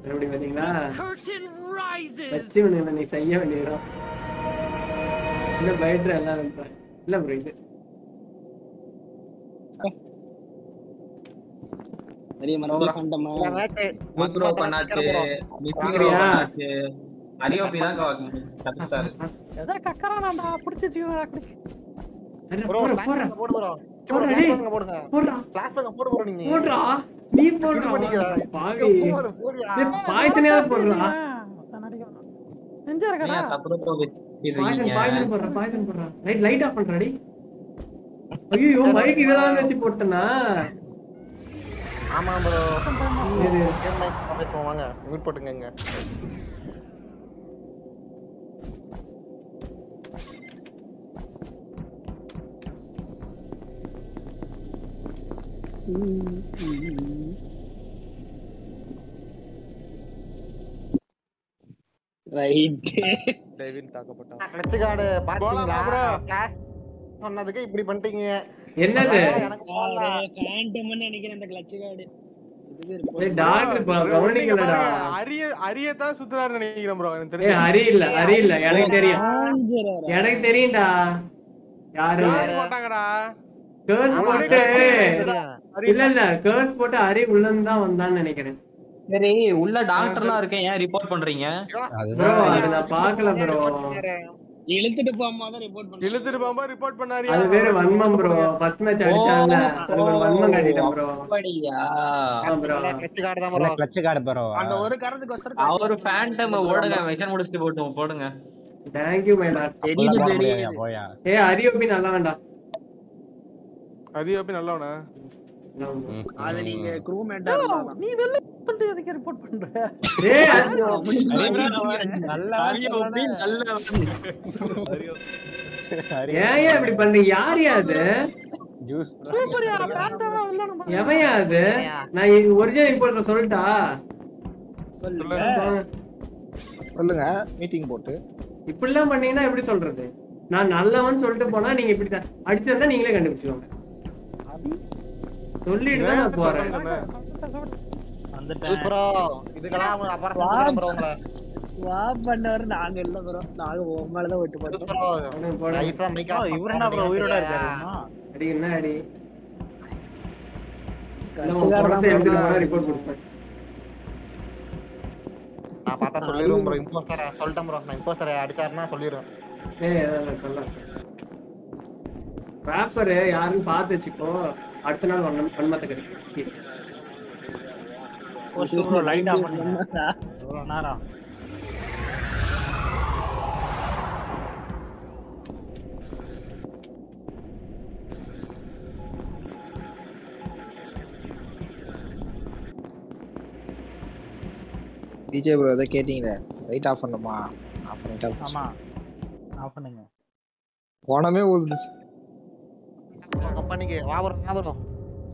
எப்படி பாத்தீங்களா Curtain rises. வச்சு உனக்கு நீ செய்ய வேண்டியதுதான் இல்ல பயிற்று எல்லாம் பண்றேன் இல்ல ப்ரோ இது பெரிய மரம் கண்டமா ப்ரோ பண்ணாச்சு பாக்குறியா? பண்ணாச்சு அரியோபி தான் தப்பிச்சிட்டாரு ஏதோ கக்கறானாண்டா புடிச்சு வச்சுக்கோடா குடி அட, ப்ரோ போடுறா, flash போடுறா. bang போடு ப்ரோ போடுறா, flash டேய். bang போடுங்க போடுறா flash bang போடு ப்ரோ நீங்க போடுறா நீ போடுறா பண்ணிக்கிறா. பாவி போடு, போடுயா. பாய்சனையாவது போடுறா நெஞ்சா இருக்கடா நீங்க தப்பு தப்பா பாய்சன் பேசிட்டு பாய்சன் போடுறா பாய்சன் போடுறா லைட் லைட் ஆஃப் பண்றாடி ஐயோ மைக் இதெல்லாம் வச்சு போட்டனா ஆமா ப்ரோ இது கேம் மைக் வாங்க மியூட் போட்டுங்க ரைட் டேவின் தாக்கப்பட்டான் கிளட்ச் கார்டு பாத்தீங்களா போலாம் bro. flash சொன்னதுக்கு இப்படி பண்ணிட்டீங்க என்னது எனக்கு போடல. ஃபேண்டம்னு நினைக்கிறேன் அந்த கிளட்ச் கார்டு ஏய் டாக்டர் கவனிக்கலடா அரிய அரியத்தான் சுத்துறாரு நினைக்கிறேன் ப்ரோ எனக்கு ஏய் தெரிஞ்சு ஹரி இல்ல ஹரி இல்ல எனக்கு தெரியும் எனக்கு தெரியும்டா யாரு யாரு போட்டாங்கடா கேர்ஸ் ஆமா, போட்டு ஹரி இல்ல இல்ல கேர்ஸ் போட்டு ஹரி உள்ள இருந்து தான் வந்தான்னு நினைக்கிறேன் சரி உள்ள டாக்டர்லாம் இருக்கேன் ஏன் ரிப்போர்ட் பண்றீங்க ப்ரோ அது நான் பார்க்கல ப்ரோ இழுத்துட்டு போகும்போது தான் ரிப்போர்ட் பண்ணி இழுத்துட்டு போகும்போது ரிப்போர்ட் பண்ணாரியா அது பேரு வன்மம் ப்ரோ ஃபர்ஸ்ட் மேட்ச் அடிச்சான்ல அது ஒரு வன்மம் காட்டிட்டேன் ப்ரோ அப்படியா ப்ரோ கிளட்ச் கார்டு தான் ப்ரோ கிளட்ச் கார்டு ப்ரோ அந்த ஒரு காரணத்துக்கு அவரு ஃபேண்டம் ஓடுங்க மிஷன் முடிச்சுட்டு போட்டு போடுங்க தேங்க் யூ மை லார்ட் போட முடியாதுயா போயா ஏய் ஹரியோபி நல்லா வேண்டாம் ஹரிய போய் நல்லவனா அது நீங்க க்ரூ மேட்டா இருந்தாலும் நீ வெளில சொல்லிட்டு எதுக்கு ரிப்போர்ட் பண்ற ஏய் அது- நல்லா ஏன் ஏன் இப்படி பண்றீங்க யார் யா அது ஜூஸ் சூப்பர்யா பேண்டமா வெளில நம்ம எவன் யா அது நான் ஒரிஜினல் இம்போர்ட்டர் சொல்லட்டா சொல்லுங்க மீட்டிங் போட்டு இப்படிலாம் பண்ணீங்கன்னா எப்படி சொல்றது நான் நல்லவன் சொல்லிட்டு போனா நீங்க இப்படி தான் அடிச்சிருந்தா நீங்களே கண்டுபிடிச்சுக்கோங்க சொல்லிட்டு தான் நான் போறேன் ப்ரோ இதுக்கெல்லாம் அப்புறம் சொல்றேன் ப்ரோ உங்களை வா பண்ணவர் நாங்க இல்ல ப்ரோ நாங்க உங்க மேல தான் விட்டு போட்டோம் ப்ரோ போடு, போடு. லைட்டா மைக் ஆஃப் இவர் என்ன ப்ரோ உயிரோட இருக்காரு அடி என்ன அடி இல்ல, உன் படத்தை எடுத்துட்டு போனா ரிப்போர்ட் கொடுப்பேன் நான் பார்த்தா சொல்லிடுவேன் ப்ரோ இம்போஸ்டர் சொல்லிட்டேன் ப்ரோ நான் இம்போஸ்டர் அடிச்சாருன்னா சொல்லிடுவேன் ஏய் அதான் சொல்ல ராப்பர் யாருன்னு பார்த்து வச்சுக்கோ அடுத்த நாள் வண்ணம் வன்மத்தை கிடைக்கும் ப்ரோ லைட் ஆஃப் பண்ணுங்க எவ்வளவு நேரம் டிஜே ப்ரோ எதை கேட்டீங்களே லைட் ஆஃப் பண்ணுமா ஆஃப் பண்ணிட்டா போச்சு. ஆமா ஆஃப் பண்ணுங்க போனமே ஊதுச்சு கம்பெனிக்கு வா ப்ரோ வா ப்ரோ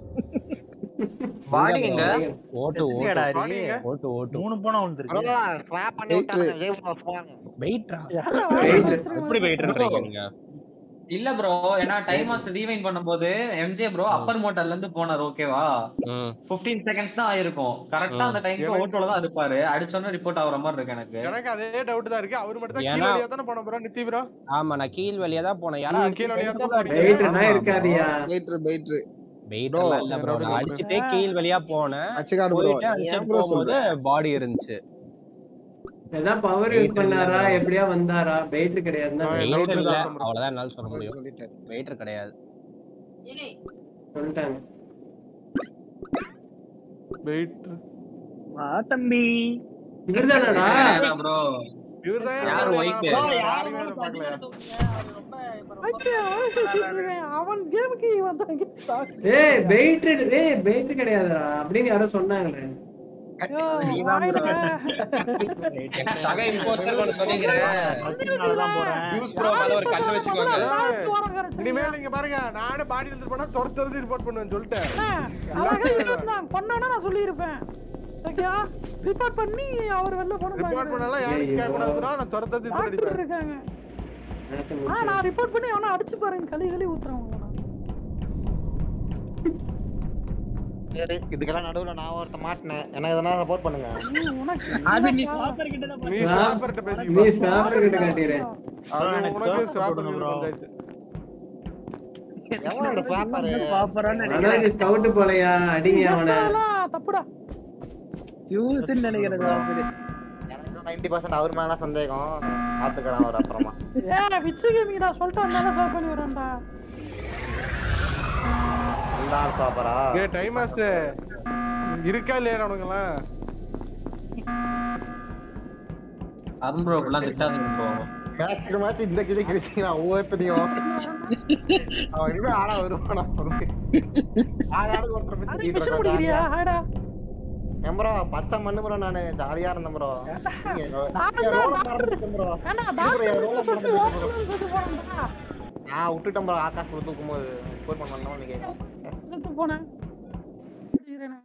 பாடி எங்க ஓட்டு எங்கடா ஓட்டு இருக்கு? ஓட்டு ஓட்டு மூணு போனா ப்ரோ விழுந்துருக்கு ஸ்வாப் பண்ணி விட்டாங்க ஜெய் ப்ரோ வாங்க வெயிட்ரா Wait. எப்படி வெயிட்ன்றீங்க நீங்க இல்ல ப்ரோ ஏன்னா டைம் மாஸ்டர் ரீவைண்ட் பண்ணும்போது எம்ஜே ப்ரோ அப்பர் மோட்டர்ல இருந்து போனார் ஓகேவா ம் 15 செகண்ட்ஸ் தான் ஆயிருக்கும் கரெக்டா அந்த டைம்க்கு ஓட்டோல தான் இருப்பாரு அடிச்சோன்னு ரிப்போர்ட் ஆகுற மாதிரி இருக்கு எனக்கு எனக்கு அதே டவுட் தான் இருக்கு அவரு மட்டும் தான் ஏன்னா- கீழ வழியா தானே போன ப்ரோ நித்தி ப்ரோ ஆமா நான் கீழ் வழியா தான் போனேன் யாரா ம், கீழ் வழியா தான் போனீங்க. வெயிட்னா இருக்காதியா பைட்ரு பைட்ரு வெயிட் Bro, இல்ல ப்ரோ நான் அடிச்சிட்டே கீழ் வழியா போனேன் அச்சுக்காடு ப்ரோ போயிட்டு நீ அந்த ஏன் side ப்ரோ போகும்போது சொல்ற பாடி இருந்துச்சு ஏதாவது பவர் யூஸ் பண்ணாரா எப்படியா வந்தாரா வெயிட் கிடையாதுன்னா ஆ, வெயிட் Weight இல்ல தான். அவ்வளவுதான் என்னால சொல்ல முடியும் சொல்லிட்டாரு வெயிட் கிடையாது சொல்லிட்டாங்க வெயிட் வா தம்பி இவர்தானடா ப்ரோ இவர்தான் யாரு யாரு white? யாருமே இதை பார்க்கலையா? ஐயா, அவன் கேமுக்கு வந்தாங்க ஏய் வெயிட் ஏய் வெயிட் கிடையாதுடா அப்படின்னு யாரோ சொன்னாங்களே சக இம்போஸ்டர் கொண்டு சொன்னீங்களே தான் போறேன் ஜூஸ் ப்ரோ மேல ஒரு கண்ணு வச்சுக்கோங்க இனிமேல் நீங்க பாருங்க நானே பாடி எடுத்துட்டு போனா துரத்து ரிப்போர்ட் பண்ணுவேன் சொல்லிட்டேன் பண்ணா நான் சொல்லியிருப்பேன் ஓகேயா ரிப்போர்ட் பண்ணி அவர் வெளில ரிப்போர்ட் போன பண்ணலாம் யாரும் கேட்க கூடாதுன்னா நான் துரத்து ரிப்போர்ட் டாக்டர் அடிப்பேன் இருக்காங்க நினைச்சு ஆ முடிச்சு. நான் ரிப்போர்ட் பண்ணி அவனை அடிச்சு பாருங்க களி களி ஊத்துறேன் உங்களை நான். சரி இதுக்கெல்லாம் நடுவுல நான் ஒருத்த மாட்டினேன் எனக்கு எதனா சப்போர்ட் பண்ணுங்க நீ உனக்கு அது நீ ஸ்வாப்பர் கிட்ட தான் நீ நான்- ஸ்வாப்பர்ட்ட பேசி நீ ஸ்னாப்பர் கிட்ட காட்டிடுறேன் அது எனக்கு உனக்கு swapper ஸ்வாப்பர் கொடுங்க bro. பஞ்சாயத்து எவன் அந்த ஸ்வாப்பர் ஸ்வாப்பரான்னு நினைக்கிறேன் மனோஜ் ஸ்கவுட் போலையா அடிங்க அவனை அதெல்லாம் தப்புடா யூஸ்ன்னு நினைக்கிறேன் ஸ்வாப்பர் எனக்கு நைன்டி பர்சன்ட் அவர் மேல சந்தேகம் பாத்துக்கிறேன் அவர் அப்புறமா ஏ விச்சு கேமிங்கடா சொல்லிட்டு வந்தாலும் சேவ் பண்ணி வரேன்டா அந்த ஆள் ஸ்வாப்பரா ஏ டைம் மாஸ்டர் இருக்கா இல்லையா உனக்கெல்லாம் அருண் ப்ரோ இப்பெல்லாம் திட்டாதீங்க ப்ரோ மேட்ச் மேட்ச் இந்த கிளி கிழிச்சு நான் ஒவ்வொருத்தனையும் அவன் இனிமே ஆளா வருவானா ஆளாளுக்கு ஒருத்தரை பத்தி அது திட்டிட்டு மிஷன் இருக்கான். முடிக்கிறியா ஹாடா ஏன் bro, பச்சை மண்ணு bro நானு ஜாலியா இருந்தேன் bro நீங்க நான் என் roll தான் மறந்துட்டேன் bro. ஏண்டா bro, டாக்டர் என் roll சொல்லிட்டு மறந்துட்டேன் bro. ஓட்டணும்னு சொல்லிட்டு போறேன்டா நான் விட்டுட்டேன் bro ஆகாஷ் bro தூக்கும்போது போய் பண்ணணும் நீங்க செத்து போனேன் சரிண்ணே.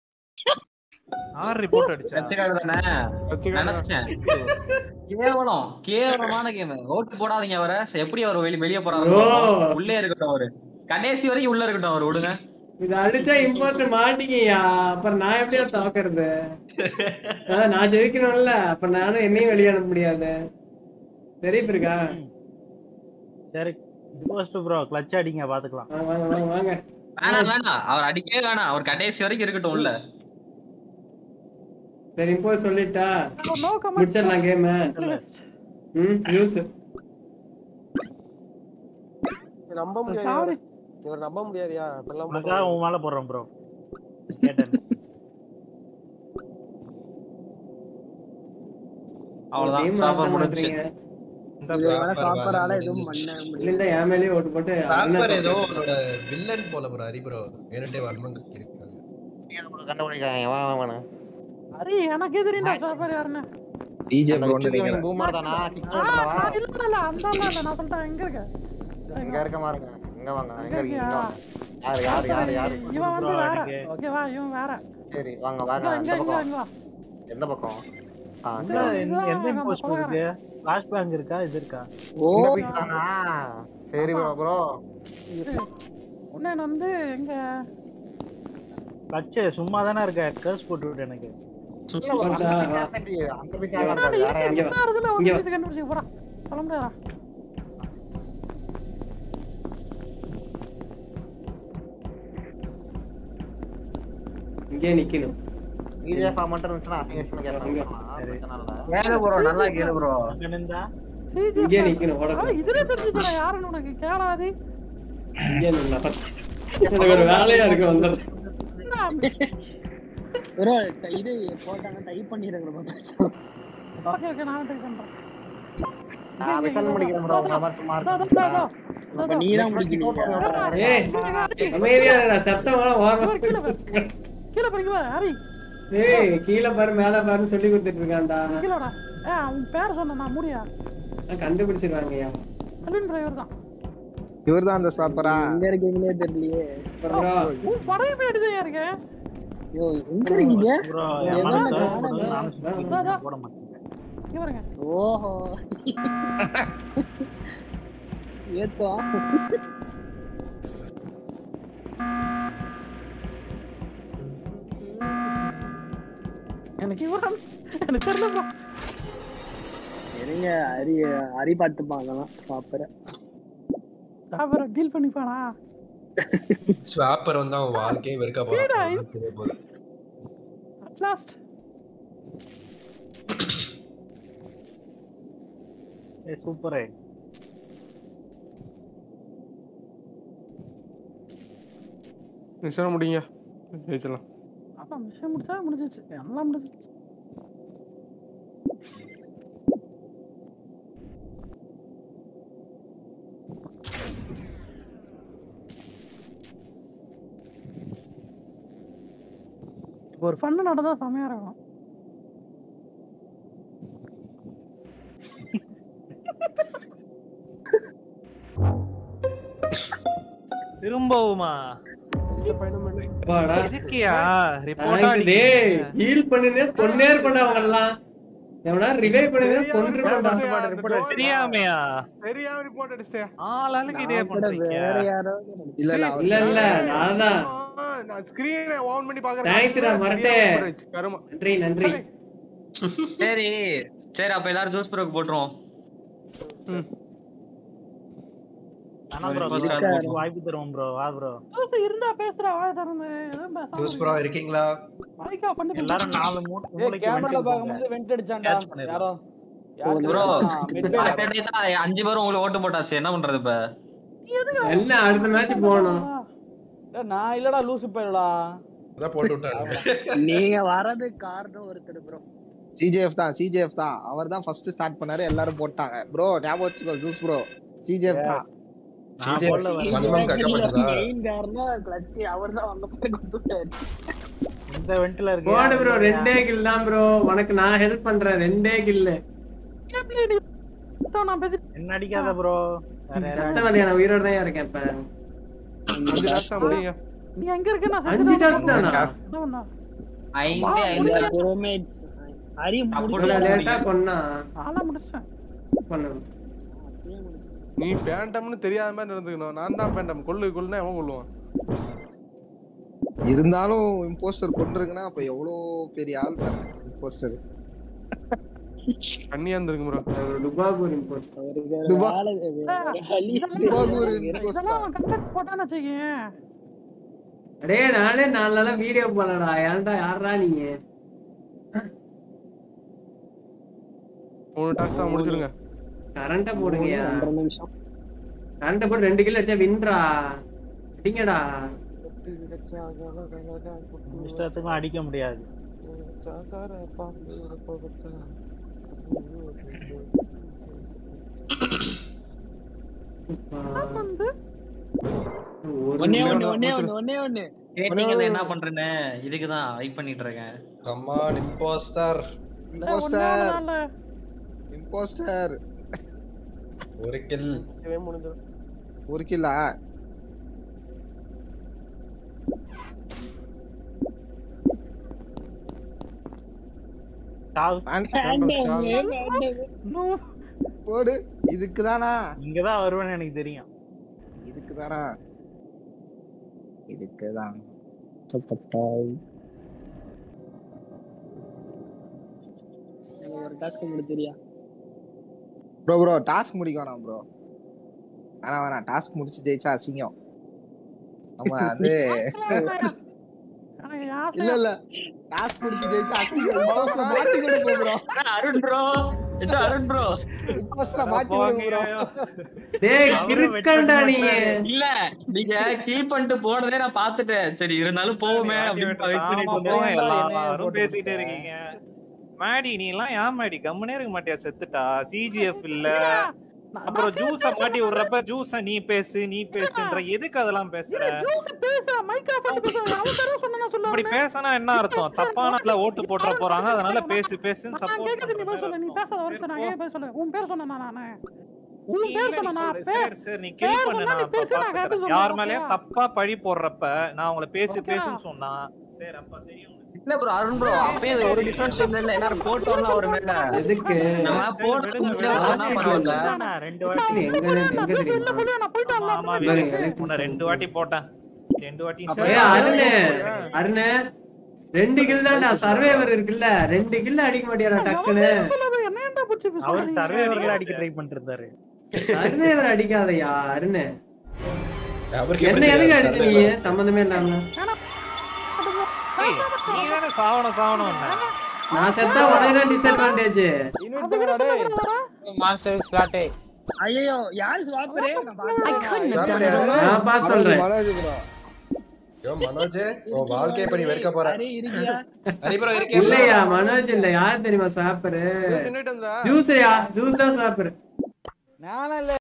ஆறு ரிப்போர்ட் அடிச்சா கட்சிக்காரர் தானே நினைச்சேன் கேவலம் கேவலமான கேம் ஓட்டு போடாதீங்க அவரை சரி, எப்படி அவர் வெளிய வெளிய போறாரு Bro. உள்ளே இருக்கட்டும் அவரு கடைசி வரைக்கும் உள்ள இருக்கட்டும் அவர் விடுங்க இது அடிச்சா இம்போஸ்டர் மாட்டிங்கயா அப்புறம் நான் எப்படி அதை தாக்குறது ஆ, நான் ஜெயிக்கணும்ல அப்ப நானும் என்னையும் வெளியே அனுப்ப முடியாது சரி இருக்கா சரி போஸ்ட் ப்ரோ கிளட்ச் அடிங்க பாத்துக்கலாம் வாங்க வாங்க வாங்க வேணாம் வேணாம் அவர் அடிக்கவே வேணாம் அவர் கடைசி வரைக்கும் இருக்கட்டும் உள்ள சரி இப்போ சொல்லிட்டா No comments. முடிச்சிடலாம் கேம் ம் யூஸ் நம்ப சாவடி. இவர் நம்ப முடியாதியா இப்பெல்லாம் உனக்காக உன் மேல போடுறேன் ப்ரோ கேட்டேன் அவ்வளவுதான் Team சாப்பாடு ஆட முடிஞ்சு மாட்டீங்க. இது வேற ஸ்வாப்பரால எதுவும் பண்ண முடியல இல்ல என் மேலேயே ஓட்டு போட்டு ராப்பர் ஏதோ அண்ணன் அவரோட வில்லன் போல ப்ரோ ஹரி ப்ரோ இரண்டே வரணும் இருக்காங்க கண்டுபிடிக்காங்க வா வா ஹரி எனக்கு எதிரிண்டா சாப்பாடு யாருன்னு டிஜே அந்த ப்ரோன்னு விக்கிங் நினைக்கிறேன் பூமர் தானா கிக் ஆ, பண்ணவா நான் இல்ல இல்ல அந்த ஆளு இல்ல நான் சொல்லிட்டேன் எங்க இருக்க இங்க இருக்க பாருங்க இங்க வாங்க எங்க எங்க இருக்கீங்க இருக்கியா யாரு யாரு யாரு யாரு இவன் வந்து bro, வேற எனக்கு. ஓகேவா இவன் வேற சரி வாங்க இங்க வாங்க வா, இங்க எந்த இங்க வா, பக்கம் இங்க வா எந்த பக்கம் ஆ எந்த சரி. எந்த- எந்த இம்போஸ்ட் இருக்கு ஃபிளாஷ் பேங்க் இருக்கா இது இருக்கா ஓ இந்த பீஸ் தானா சரி ப்ரோ ப்ரோ உன்ன வந்து எங்க கிளட்ச் சும்மா தானே இருக்க கர்ஸ் போட்டு விட்டு எனக்கு அந்த பீஸ் என்னடா வேற இங்க யாரு என்ன ஆறுதுல ஒரு இங்க வா. பீஸ் கண்டுபிடிச்சு போடா சொல்ல முடியாதா இங்கே நிக்கணும் இஜேஃபா மட்டும் இருந்துச்சுன்னா அசிங்கமா கேட்கலாம் கேளு ப்ரோ நல்லா கேளு ப்ரோ அங்க நின்றா இங்கே நிக்கணும் ஓட ஆ, இதுல தெரிஞ்சுச்சுடா யாருன்னு உனக்கு கேளாதி இங்கே நின்னா எனக்கு ஒரு வேலையா இருக்கு வந்துடுறேன் ப்ரோ இது போட்டாங்க டைப் பண்ணிடுங்க ஓகே ஓகே நான் ட்ரை பண்றேன் நான் விஷன் முடிக்கிறேன் ப்ரோ உங்க மாதிரி சும்மா இதோ, இதோ, இதோ, இதோ. இதோ, அப்ப இதோ. நீ தான் முடிக்கணும் ஏய் அமைதியா இருடா, சத்தம் வர ஓரமா கீழே பாரு. கீழே பாரு, இங்க பாரு, ஹரி ஏய் கீழே பாரு மேல பாருன்னு சொல்லி கொடுத்துட்டு இருக்கான்டா கீழே வாடா. ஏ அவன் பேர் சொன்னா நான் முடியா நான் கண்டுபிடிச்சிருவாங்கய்யா அலின் டிரைவர் தான் இவர்தான் அந்த ஸ்வாப்பரா எங்க இருக்கீங்களே தெரியலையே ப்ரோ உன் படையும் போயிட்டுதான் இருக்கேன் ஐயோ எங்க இருக்கீங்க ப்ரோ எவன் என் மனசு அந்த போடுறது காரணம்? நானும் சுத்தி இதோ, இதோ. போட மாட்டேன் இங்க பாருங்க ஓஹோ ஏத்தோ எனக்கு இவன் எனக்கு தெரியல bro. என்னங்க அரி அரி பார்த்துப்பான் அதெல்லாம் சாப்பிட சாப்பிட டீல் பண்ணிப்பானா ஸ்வாப்பர் வந்து அவன் வாழ்க்கையே வெறுக்க ஏடா, போறான் அட் லாஸ்ட் ஏ சூப்பரே மிஷன் முடிங்க ஜெயிச்சலாம் அதான் விஷயம் முடிச்சா முடிஞ்சிச்சு எல்லாம் முடிஞ்சிச்சு இப்போ ஒரு ஃபன்னு நடந்தா செமையா இருக்கும் திரும்பவுமா வாடா இருக்கியா ரிப்போர்ட்டா டேய் ஹீல் பண்ணுனே கொன்னே இருக்கணும் அவங்க எல்லாம் எவனா ரிவைவ் பண்ணி கொன்றுடா தெரியாமையா தெரியாம ரிப்போர்ட் அடிச்சிட்டியா ஆளாளுக்கு இதே பண்றீங்க வேற யாரோ இல்ல இல்ல அவர் இல்ல இல்ல நான்தான் ஆ, நான் ஸ்கிரீனை ஆன் பண்ணி பாக்குறேன் Thanks டா, மரட்டே. கருமா நன்றி நன்றி சரி சரி அப்ப எல்லாரும் ஜூஸ் ப்ரோக்கு போட்டுருவோம் ஆனா ப்ரோ இருக்காரு. வாய்ப்பு தருவோம் ப்ரோ வா ப்ரோ ஜூஸ் இருந்தா பேசுறா வாய திறந்து எதுவும் பேசாம ஜூஸ் ப்ரோ இருக்கீங்களா மைக் ஆஃப் பண்ணி எல்லாரும் நாலு மூணு ஏய் மூளைக்கு கேமரால வெட்டி பாக்கும்போது வெண்ட் அடிச்சான்டா Catch பண்ணிடலாம். யாரோ யாரு ப்ரோ ஆ, mid- அஞ்சு பேரும் உங்களுக்கு ஓட்டு போட்டாச்சு என்ன பண்றது இப்ப என்ன அடுத்த மேட்ச் போகணும் டேய், நான் இல்லடா லூசு போயிடா அதான் போட்டு விட்டாரு நீங்க வரது காரணம் ஒருத்தர் ப்ரோ சிஜேஎஃப் தான் சிஜேஎஃப் தான் அவர் தான் ஃபர்ஸ்ட் ஸ்டார்ட் பண்ணாரு எல்லாரும் போட்டாங்க ப்ரோ ஞாபகம் வச்சுக்கோ ஜூஸ் ப்ரோ சிஜேஎஃப் தான் நான் போடல வரல. மன்மம் கக்கப்பட்டதா மெயின் காரணம் கிளட்ச் அவர்தான் வந்த போய் கொடுத்துட்டாரு இந்த வெண்ட்ல இருக்கு போடு ப்ரோ ரெண்டே கில் தான் ப்ரோ உனக்கு நான் ஹெல்ப் பண்றேன் ரெண்டே கில்லு நான் பேசி என்ன அடிக்காத ப்ரோ வேற யாராவது சத்த வழியா நான் உயிரோட தான் இருக்கேன் இப்ப அஞ்சு லாஸ்டா முடியுங்க நீ எங்க இருக்க நான் அஞ்சு டாஸ் தானா செத்துனா ஐந்து ஐந்து roommates. ஹரி அப்படி லேட்டா கொன்னா ஆளா முடிச்சிட்டேன் பண்ணு நீ பேண்டம்னு தெரியாத மாதிரி இருந்துக்கணும் நான் தான் பேண்டம் கொள்ளு கொள்ளுனா எவன் கொள்ளுவான் இருந்தாலும் இம்போஸ்டர் கொண்டிருக்குன்னா அப்ப எவ்வளவு பெரிய ஆள் பாருங்க இம்போஸ்டர் கண்ணியா இருந்திருக்கு ப்ரோ டுபாகூர் இம்போஸ்ட் துபா- இதெல்லாம் துபாகூர் இதெல்லாம் இம்போஸ்டர் அவன் கண்டக்ட் போட்டான்னு வச்சுக்கேன் அடே நானே நாலு நாளா வீடியோ போடலடா ஏன்டா யாரா நீங்க மூணு டாஸ் தான் முடிச்சிருங்க கரண்ட போடுங்கயா ரெண்டு நிமிஷம் கரண்ட போட்டு ரெண்டு கிலோ அடிச்சா வின்றா அடிங்கடா இஷ்டத்துக்கும் அடிக்க முடியாது வந்து ஒரு ஒன்னே ஒண்ணு ஒன்னே ஒண்ணு ஒன்னே ஒண்ணு கேட்டீங்கல்ல என்ன பண்றேன்னு இதுக்குதான் வெயிட் பண்ணிட்டு இருக்கேன் கம்மான் இம்போஸ்டர் இம்போஸ்டர் நாள்ல இம்போஸ்டர் ஒரு கில் முடிஞ்சிடும் ஒரு கில்லா சாவு. போடு இதுக்கு தானா இங்கதான் வருவேன்னு எனக்கு தெரியும் இதுக்கு தானா இதுக்கு தான் எனக்கு ஒரு டாஸ்க் முடிச்சிரியா ப்ரோ ப்ரோ டாஸ்க் முடிக்க வேணாம் ப்ரோ வேணாம் வேணாம் டாஸ்க் முடிச்சு ஜெயிச்சா அசிங்கம் நம்ம வந்து எனக்கு ஆசை இல்ல இல்ல டாஸ்க் முடிச்சு ஜெயிச்சா அசிங்கம் இம்போஸ்டர் மாட்டி கொடுப்போம் bro Arun bro Arun bro impostor மாட்டி கொடுப்போம் ப்ரோ டேய் இருக்கண்டா நீ இல்ல நீங்க கீப் பண்ணிட்டு போனதே நான் பாத்துட்டேன் சரி இருந்தாலும் போவோமே அப்படின்னு wait பண்ணிட்டு ஆமா, போங்க, இருந்தேன். எல்லாரும் பேசிட்டே இருக்கீங்க மாடி நீ எல்லாம் ஏன் மாடி கம்முனே இருக்க மாட்டியா செத்துட்டா சிஜிஎஃப் இல்ல அப்புறம் ஜூஸ மாட்டி விடுறப்ப ஜூஸ நீ பேசு நீ பேசுன்ற எதுக்கு அதெல்லாம் பேசுற ஜூஸ் பேச மைக் ஆஃப் பண்ணி பேச அவன் பேர சொன்னா அப்படி சொல்லுவாங்க பேசினா என்ன அர்த்தம் தப்பான ஓட்டு போட்டுற போறாங்க அதனால பேசு பேசுன்னு நான் கேக்குது நீ போய் சொல்லு நீ சப்போர்ட் பேசாத ஒரு நான் கேட்க போய் சொல்லு உன் பேர் சொன்னா நானு உன் நீ பேர் இல்ல, நீ சொன்னா நான் சொல்லு. பேர் சரி, சரி, நீ பேர் kill பண்ணு, சொன்னா நான் நீ அப்ப பேசு, நான் பாத்துக்கறேன். கேட்டு யார் சொல்றேன், மேலயும் ஓகேயா? தப்பா பழி போடுறப்ப நான் உங்களை பேசு ஓகேயா? பேசுன்னு சொன்னா சரி அப்ப தெரியும் இல்ல ப்ரோ அருண் ப்ரோ அப்பயே அது ஒரு டிஃபரன்ஸ் இல்ல எல்லாரும் போட்டோம்ல ஒரு மேல எதுக்கு நம்ம போட்டு முன்னாடி சொன்னா பரவாயில்ல நான் ரெண்டு வாட்டி எங்க எங்க தெரியுமா நான் போயிட்டு ஆமா, ஆமா, பாரு, விவேக். எனக்கு உன்னை ரெண்டு வாட்டி போட்டேன் ரெண்டு வாட்டி ஏய் அருண் அருண் ரெண்டு கில் தான்டா சர்வேவர் இருக்குல்ல ரெண்டு கில் அடிக்க மாட்டியாடா டக்குன்னு என்ன ஏன்டா புடிச்சு அவர் பேசுறீங்க? சர்வே அடிக்க ட்ரை பண்ணிட்டு இருந்தாரு சர்வேவர் அடிக்காதயா அருண் அவருக்கு என்ன எதுக்கு அடிச்சு நீ சம்பந்தமே இல்லாம ஏய், நீ தானே சாவணும் சாவணும் நான் செத்தா உனக்கு தான் டிஸ்அட்வான்டேஜ் மாஸ்டர் ஸ்லாட்டே ஐயோ யார் ஸ்வாப்பரே I couldn't have done it alone. நான் பார்த்து சொல்றேன் மனோஜ் ப்ரோ யோ மனோஜ் உன் வாழ்க்கைய பண்ணி வெறுக்க போற ஹரி இருக்கியா ஹரி ப்ரோ இருக்கே இல்லையா மனோஜ் இல்ல யார் தெரியுமா சாப்பரு தின்னுட்டு இருந்தா ஜூஸ்யா ஜூஸ் தான் சாப்பரு நானும் இல்ல